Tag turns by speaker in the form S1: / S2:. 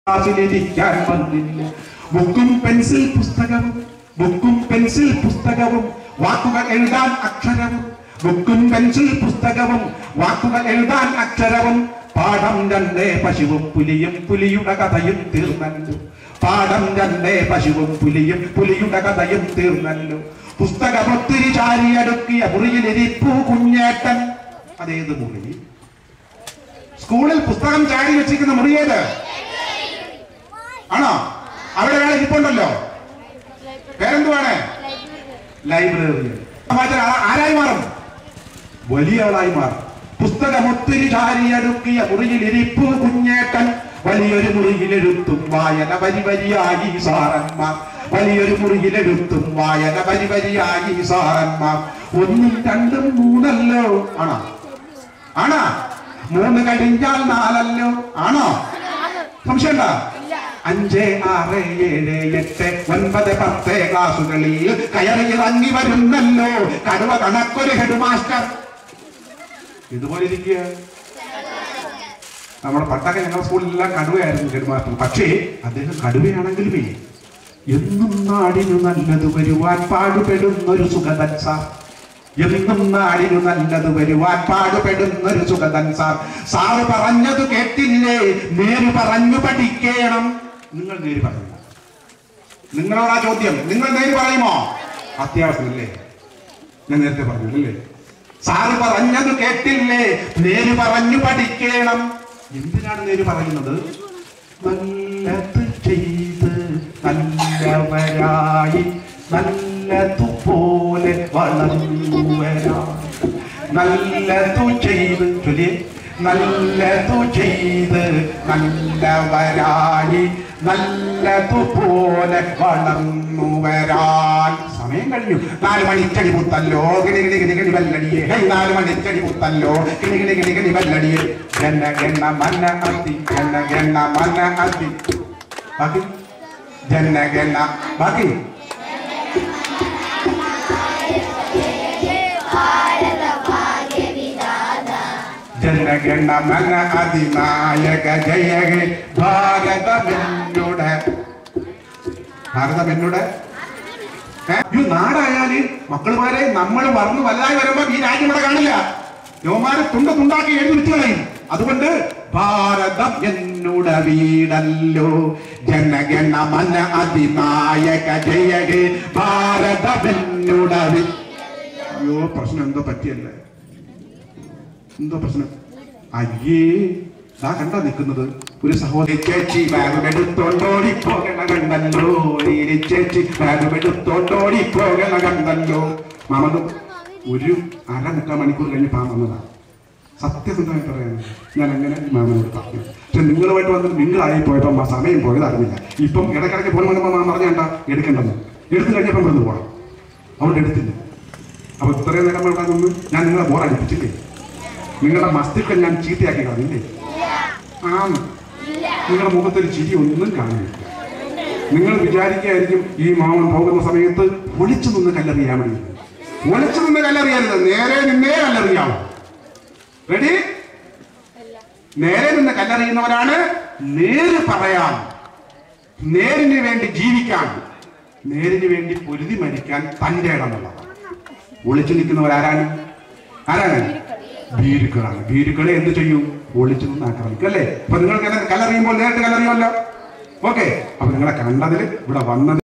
S1: ക്ലാസ്സിലിരിക്കാൻ വന്നില്ല ബുക്കും പെൻസിൽ പുസ്തകവും ബുക്കും പെൻസിൽ പുസ്തകവും വാക്കുകൾ എഴുതാൻ അക്ഷരവും ബുക്കും പെൻസിൽ പുസ്തകവും വാക്കുകൾ എഴുതാൻ അക്ഷരവും പാഠം രണ്ടേ പശുവും പുലിയും പുലിയുടെ കഥയും തീർന്നല്ലോ പാഠം രണ്ടേ പശുവും പുലിയും പുലിയുടെ കഥയും തീർന്നല്ലോ പുസ്തകമൊത്തിരി ചാരിയടുക്കിയ മുറിയിലിരിപ്പു കുഞ്ഞേട്ടൻ അതേത് മുറി സ്കൂളിൽ പുസ്തകം ചാരി വെച്ചിരിക്കുന്ന മുറിയേത് ആണോ അവിടെ ഒരാൾ ഇരിപ്പുണ്ടല്ലോ പേരെന്തുവാണ് ലൈബ്രറി ആരായി മാറും വലിയ ആളായി മാറും പുസ്തകം ഒത്തിരി ചാരിയടുക്കിയ മുറിയിൽ ഇരിപ്പു കുഞ്ഞേട്ടൻ വലിയൊരു മുറിയിലെഴുത്തും വായന വരി വരിയായി സാറന്മാർ വലിയൊരു മുറിയിലെഴുത്തും വായന വരി വരിയായി സാറന്മാർ ഒന്നും രണ്ടും മൂന്നല്ലോ ആണോ ആണോ മൂന്ന് കഴിഞ്ഞാൽ നാലല്ലോ ആണോ സംശയണ്ട അഞ്ച് ആറ് ഏഴ് എട്ട് ഒൻപത് പത്ത് ക്ലാസുകളിൽ കയറി ഇറങ്ങി വരുന്നല്ലോ കടുവ കണക്കൊരു ഹെഡ് മാസ്റ്റർ ഇതുപോലെ ഇരിക്കുക നമ്മുടെ പട്ടൊക്കെ ഞങ്ങളുടെ സ്കൂളിലെല്ലാം കടുവയായിരുന്നു ഹെഡ് മാസ്റ്റർ പക്ഷേ അദ്ദേഹം കടുവയാണെങ്കിലുമേ എന്നും നാടിനു നല്ലത് വരുവാൻ പാടുപെടുന്നൊരു സുഗതൻ സാർ എന്നും നാടിനു നല്ലത് വരുവാൻ പാടുപെടുന്നൊരു സുഗതൻ സാർ സാറ് പറഞ്ഞത് കേട്ടില്ലേ നേര് പറഞ്ഞു പഠിക്കണം നിങ്ങൾ നേര് പറഞ്ഞു നിങ്ങളോടാ ചോദ്യം നിങ്ങൾ നേര് പറയുമോ അത്യാവശ്യമല്ലേ ഞാൻ നേരത്തെ പറഞ്ഞു അല്ലേ സാറ് പറഞ്ഞത് കേട്ടില്ലേ നേര് പറഞ്ഞു പഠിക്കണം എന്തിനാണ് നേര് പറയുന്നത് നല്ലത് ചെയ്ത് നല്ലവരായി നല്ലതുപോലെ വളർന്നുവരായി നല്ലതു ചെയ്ത് ചൊല്ലിയേ നല്ലതു ചെയ്ത് നല്ലവരായി നല്ലതുപോലെ വളർന്നു വരാൻ സമയം കഴിഞ്ഞു നാല് മണിക്കടി പുത്തല്ലോ കിണി കിണി കിണി കിണി വല്ലടിയേ ഹേയ് നാല് മണിക്കടി പുത്തല്ലോ കിണി കിണി കിണി കിണി വല്ലടിയേ ഗണ്ണ ഗണ്ണ മന്ന അത്തി ഗണ്ണ ഗണ്ണ മന്ന അത്തി ബാക്കി ജന്ന ഗണ്ണ ബാക്കി ജനഗണ മന അതിനായക ജയ ഹേ ഭാരതമെന്നുടെ ഭാരതമെന്നുടെ ഏ? ഈ നാടായാല് മക്കളുമാരെ നമ്മൾ വളർന്നു വലുതായി വരുമ്പോ ഈ രാജ്യം ഇവിടെ കാണില്ല യോമാരെ തുണ്ട തുണ്ടാക്കി എഴുതി വെച്ച് കളയും അതുകൊണ്ട് ഭാരതം എന്നുട വീടല്ലോ ജനഗണ മന അതിനായക ജയ ഹേ ഭാരതമെന്നുട വീ അയ്യോ പ്രശ്നം എന്തോ പറ്റിയല്ലേ എന്തോ പ്രശ്നം അയ്യേ ദാ കണ്ടാ നിൽക്കുന്നത് ഒരു സഹോദരി ചേച്ചി ബാഗുമെടുത്തോണ്ടോടി പോകണ കണ്ടല്ലോ നീരി ചേച്ചി ബാഗുമെടുത്തോണ്ടോടി പോകണ കണ്ടല്ലോ മാമത് ഒരു അര മുക്കാൽ മണിക്കൂർ കഴിഞ്ഞ് പാൻ വന്നതാ സത്യസന്ധമായി പറയാൻ ഞാൻ അങ്ങനെ മാമനോട് പറഞ്ഞു പക്ഷെ നിങ്ങളുമായിട്ട് വന്നിട്ട് നിങ്ങളായി പോയപ്പോൾ ആ സമയം പോയത് അറിഞ്ഞില്ല ഇപ്പം ഇടയ്ക്കിടയ്ക്ക് ഫോൺ വന്നപ്പോൾ മാം പറഞ്ഞേണ്ട എടുക്കണ്ടെന്ന് എടുത്തു കഴിഞ്ഞപ്പം ഇവിടുന്ന് പോകണം അതുകൊണ്ട് എടുത്തില്ല അപ്പൊ ഇത്രയും നേരം ഇവിടെ നിന്ന് ഞാൻ നിങ്ങളെ ബോറടിപ്പിച്ചില്ലേ നിങ്ങളുടെ മസ്തിഷ്കം ഞാൻ ചീത്തയാക്കി കളഞ്ഞില്ലേ ആ നിങ്ങളുടെ മുഖത്തൊരു ചിരി ഒന്നും കാണില്ല നിങ്ങൾ വിചാരിക്കുകയായിരിക്കും ഈ മാമൻ പോകുന്ന സമയത്ത് ഒളിച്ചു നിന്ന് കല്ലെറിയാൻ മതി ഒളിച്ചു നിന്ന് കല്ലെറിയരുത് നേരെ നിന്നേ കല്ലെറിയാവൂ റെഡി നേരെ നിന്ന് കല്ലെറിയുന്നവരാണ് നേര് പറയാൻ നേരിന് വേണ്ടി ജീവിക്കാൻ നേരിന് വേണ്ടി പൊരുതി മരിക്കാൻ തന്റെ ഇടമുള്ളതാണ് ഒളിച്ചു നിൽക്കുന്നവരാരാണ് ആരാണ് ഭീരുക്കളാണ് ഭീരുക്കളെ എന്ത് ചെയ്യും ഒളിച്ചു നിന്ന് ആക്രമിക്കും അല്ലേ അപ്പൊ നിങ്ങൾക്ക് കലറിയുമ്പോൾ നേരിട്ട് കലറിയുമല്ലോ ഓക്കെ അപ്പൊ നിങ്ങളെ കണ്ടതിൽ ഇവിടെ വന്നത്